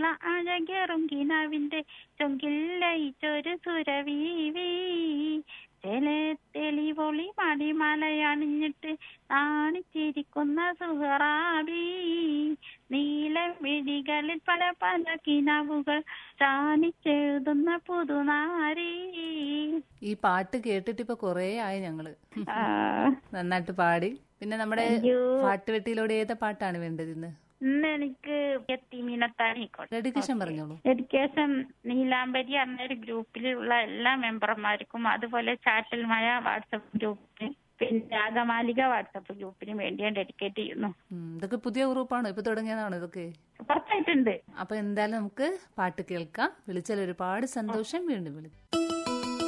അഴകേറും കിനാവിന്റെ ചൊങ്കിൽ ലയിച്ചൊരു സുരവീവി ചില തെളിവൊളി മടിമലയണിഞ്ഞിട്ട് നാണിച്ചിരിക്കുന്ന സുഹറാബി നീല വിഴികളിൽ പല പല കിനാവുകൾ ചാനിച്ചെഴുതുന്ന പുതുനാരി ഈ പാട്ട് കേട്ടിട്ട് ഇപ്പൊ കൊറേ ആയി ഞങ്ങള് ആ, നന്നായിട്ട് പാടി പിന്നെ നമ്മുടെ അയ്യോ. പാട്ടുവെട്ടിയിലൂടെ ഏതാ പാട്ടാണ് വേണ്ടത് ഇന്ന് ഇന്ന് എനിക്ക് എത്തിമീനത്താണിക്കോട്ടെ ഡെഡിക്കേഷൻ പറഞ്ഞോളൂ എഡ്യൂക്കേഷൻ നീലാംബരി എന്നൊരു ഗ്രൂപ്പിലുള്ള എല്ലാ മെമ്പർമാർക്കും അതുപോലെ ചാറ്റൽ മഴ വാട്സപ്പ് ഗ്രൂപ്പിന് പിന്നെ രാഗമാലിക വാട്സപ്പ് ഗ്രൂപ്പിന് വേണ്ടി ഞാൻ ഡെഡിക്കേറ്റ് ചെയ്യുന്നു ഉം, ഇതൊക്കെ പുതിയ ഗ്രൂപ്പാണോ ഇപ്പൊ തുടങ്ങിയതാണോ ഇതൊക്കെ പുറത്തായിട്ടുണ്ട് അപ്പൊ എന്തായാലും നമുക്ക് പാട്ട് കേൾക്കാം വിളിച്ചാൽ ഒരുപാട് സന്തോഷം വീണ്ടും വിളിക്കും